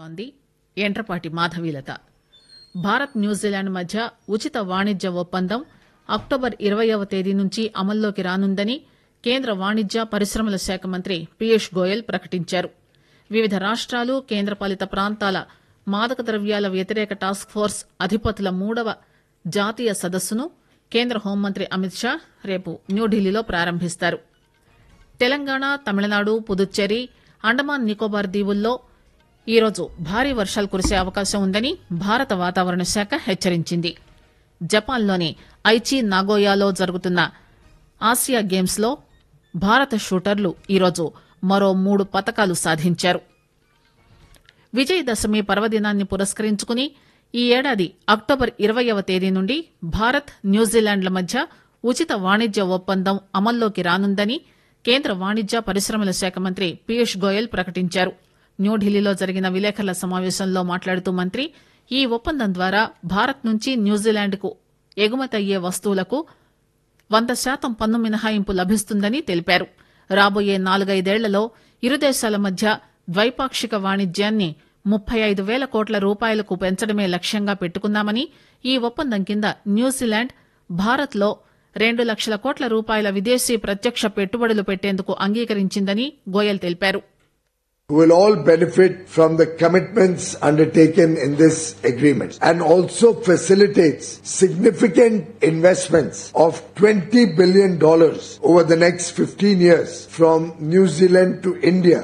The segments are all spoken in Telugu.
చదువుతోంది ఎండ్రపాటి మాధవీలత భారత్ న్యూజిలాండ్ మధ్య ఉచిత వాణిజ్య ఒప్పందం అక్టోబర్ ఇరవయవ తేదీ నుంచి అమల్లోకి రానుందని కేంద్ర వాణిజ్య పరిశ్రమల శాఖ మంత్రి పీయూష్ గోయల్ ప్రకటించారు వివిధ రాష్ట్రాలు కేంద్రపాలిత ప్రాంతాల మాదక ద్రవ్యాల వ్యతిరేక టాస్క్ ఫోర్స్ అధిపతుల మూడవ జాతీయ సదస్సును కేంద్ర హోంమంత్రి అమిత్ షా రేపు న్యూఢిల్లీలో ప్రారంభిస్తారు తెలంగాణ తమిళనాడు పుదుచ్చేరి అండమాన్ నికోబార్ దీవుల్లో ఈరోజు భారీ వర్షాలు కురిసే అవకాశం ఉందని భారత వాతావరణ శాఖ హెచ్చరించింది జపాన్లోని ఐచి నాగోయాలో జరుగుతున్న ఆసియా గేమ్స్ లో భారత షూటర్లు ఈరోజు మరో మూడు పతకాలు సాధించారు విజయదశమి పర్వదినాన్ని పురస్కరించుకుని ఈ ఏడాది అక్టోబర్ ఇరవయవ తేదీ నుండి భారత్ న్యూజిలాండ్ల మధ్య ఉచిత వాణిజ్య ఒప్పందం అమల్లోకి రానుందని కేంద్ర వాణిజ్య పరిశ్రమల శాఖ మంత్రి పీయూష్ గోయల్ ప్రకటించారు న్యూఢిల్లీలో జరిగిన విలేకరుల సమావేశంలో మాట్లాడుతూ మంత్రి ఈ ఒప్పందం ద్వారా భారత్ నుంచి న్యూజిలాండ్కు ఎగుమతయ్యే వస్తువులకు వంద శాతం పన్ను మినహాయింపు లభిస్తుందని తెలిపారు రాబోయే నాలుగైదేళ్లలో ఇరు దేశాల మధ్య ద్వైపాక్షిక వాణిజ్యాన్ని ముప్పై ఐదు వేల కోట్ల రూపాయలకు పెంచడమే లక్ష్యంగా పెట్టుకున్నామని ఈ ఒప్పందం కింద న్యూజిలాండ్ భారత్లో రెండు లక్షల కోట్ల రూపాయల విదేశీ ప్రత్యక్ష పెట్టుబడులు పెట్టేందుకు అంగీకరించిందని గోయల్ తెలిపారు who will all benefit from the commitments undertaken in this agreement and also facilitates significant investments of $20 billion over the next 15 years from New Zealand to India.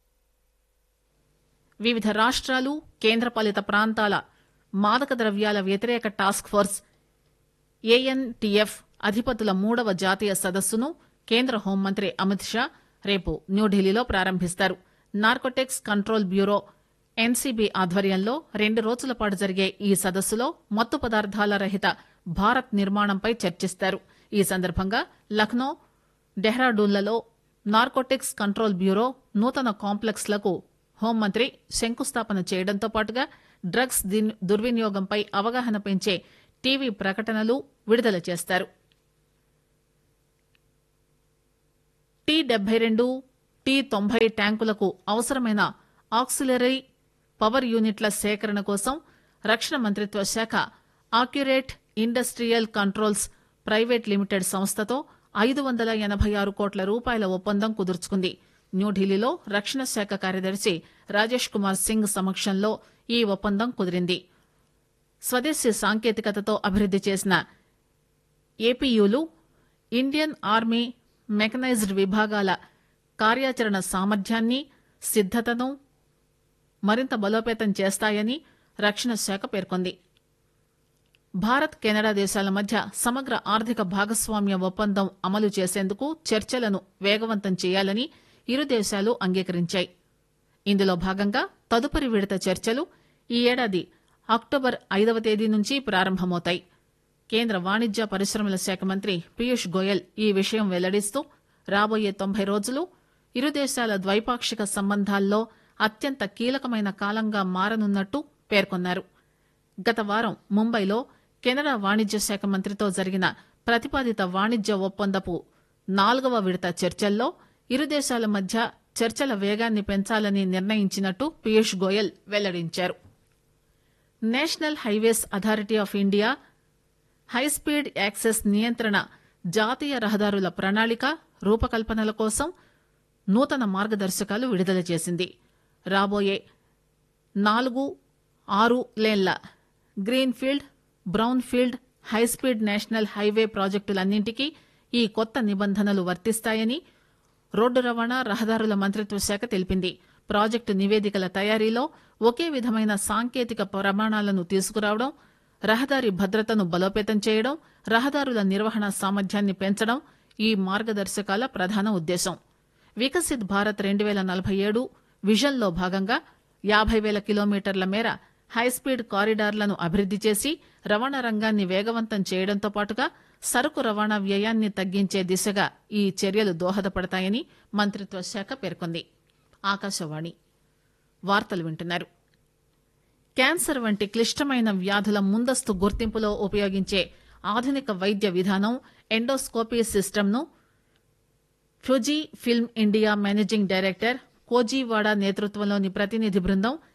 వివిధ రాష్ట్రాలు కేంద్రపాలిత ప్రాంతాల మాదక ద్రవ్యాల వ్యతిరేక టాస్క్ ఫోర్స్ ఏఎన్టీఎఫ్ అధిపతుల మూడవ జాతీయ సదస్సును కేంద్ర హోంమంత్రి అమిత్ షా రేపు న్యూఢిల్లీలో ప్రారంభిస్తారు నార్కోటెక్స్ కంట్రోల్ బ్యూరో ఎన్సీబీ ఆధ్వర్యంలో రెండు రోజుల పాటు జరిగే ఈ సదస్సులో మత్తు పదార్థాల రహిత భారత్ నిర్మాణంపై చర్చిస్తారు ఈ సందర్భంగా లక్నో డెహ్రాడూన్లలో నార్కోటిక్స్ కంట్రోల్ బ్యూరో నూతన కాంప్లెక్స్ లకు హోంమంత్రి శంకుస్థాపన చేయడంతో పాటుగా డ్రగ్స్ దిన్- దుర్వినియోగంపై అవగాహన పెంచే టీవీ ప్రకటనలు విడుదల చేస్తారు టీ డెబ్బై రెండు టీ తొంభై ట్యాంకులకు అవసరమైన ఆక్సిలరీ పవర్ యూనిట్ల సేకరణ కోసం రక్షణ మంత్రిత్వ శాఖ accurate industrial controls private limited సంస్థతో ఐదు వందల ఎనభై ఆరు కోట్ల రూపాయల ఒప్పందం కుదుర్చుకుంది న్యూఢిల్లీలో రక్షణ శాఖ కార్యదర్శి రాజేష్ కుమార్ సింగ్ సమక్షంలో ఈ ఒప్పందం కుదిరింది స్వదేశీ సాంకేతికతతో అభివృద్ది చేసిన ఏపీయూలు ఇండియన్ ఆర్మీ మెకనైజ్డ్ విభాగాల కార్యాచరణ సామర్థ్యాన్ని సిద్దతను మరింత బలోపేతం చేస్తాయని రక్షణ శాఖ పేర్కొంది భారత్ కెనడా దేశాల మధ్య సమగ్ర ఆర్థిక భాగస్వామ్య ఒప్పందం అమలు చేసేందుకు చర్చలను వేగవంతం చేయాలని ఇరు దేశాలు అంగీకరించాయి ఇందులో భాగంగా తదుపరి విడత చర్చలు ఈ ఏడాది అక్టోబర్ ఐదవ తేదీ నుంచి ప్రారంభమవుతాయి కేంద్ర వాణిజ్య పరిశ్రమల శాఖ మంత్రి పీయూష్ గోయల్ ఈ విషయం వెల్లడిస్తూ రాబోయే తొంభై రోజులు ఇరు దేశాల ద్వైపాక్షిక సంబంధాల్లో అత్యంత కీలకమైన కాలంగా మారనున్నట్టు పేర్కొన్నారు గత వారం ముంబైలో కెనడా వాణిజ్య శాఖ మంత్రితో జరిగిన ప్రతిపాదిత వాణిజ్య ఒప్పందపు నాలుగవ విడత చర్చల్లో ఇరు దేశాల మధ్య చర్చల వేగాన్ని పెంచాలని నిర్ణయించినట్టు పీయూష్ గోయల్ వెల్లడించారు national highways authority of India high speed access నియంత్రణ జాతీయ రహదారుల ప్రణాళిక రూపకల్పనల కోసం నూతన మార్గదర్శకాలు విడుదల చేసింది రాబోయే నాలుగు ఆరు లేన్ల greenfield brownfield high speed national highway ప్రాజెక్టులన్నింటికీ ఈ కొత్త నిబంధనలు వర్తిస్తాయని రోడ్డు రవాణా రహదారుల మంత్రిత్వ శాఖ తెలిపింది ప్రాజెక్టు నివేదికల తయారీలో ఒకే విధమైన సాంకేతిక ప్రమాణాలను తీసుకురావడం రహదారి భద్రతను బలోపేతం చేయడం రహదారుల నిర్వహణ సామర్థ్యాన్ని పెంచడం ఈ మార్గదర్శకాల ప్రధాన ఉద్దేశం వికసిత్ భారత్ రెండు వేల నలభై ఏడు విజన్లో భాగంగా యాభై వేల కిలోమీటర్ల మేర హైస్పీడ్ కారిడార్లను అభివృద్ది చేసి రవాణా రంగాన్ని వేగవంతం చేయడంతో పాటుగా సరుకు రవాణా వ్యయాన్ని తగ్గించే దిశగా ఈ చర్యలు దోహదపడతాయని మంత్రిత్వ శాఖ పేర్కొంది ఆకాశవాణి వార్తలు వింటున్నారు క్యాన్సర్ వంటి క్లిష్టమైన వ్యాధుల ముందస్తు గుర్తింపులో ఉపయోగించే ఆధునిక వైద్య విధానం ఎండోస్కోపీ సిస్టమ్ను Fujifilm India managing director Koji Wada నేతృత్వంలోని ప్రతినిధి బృందం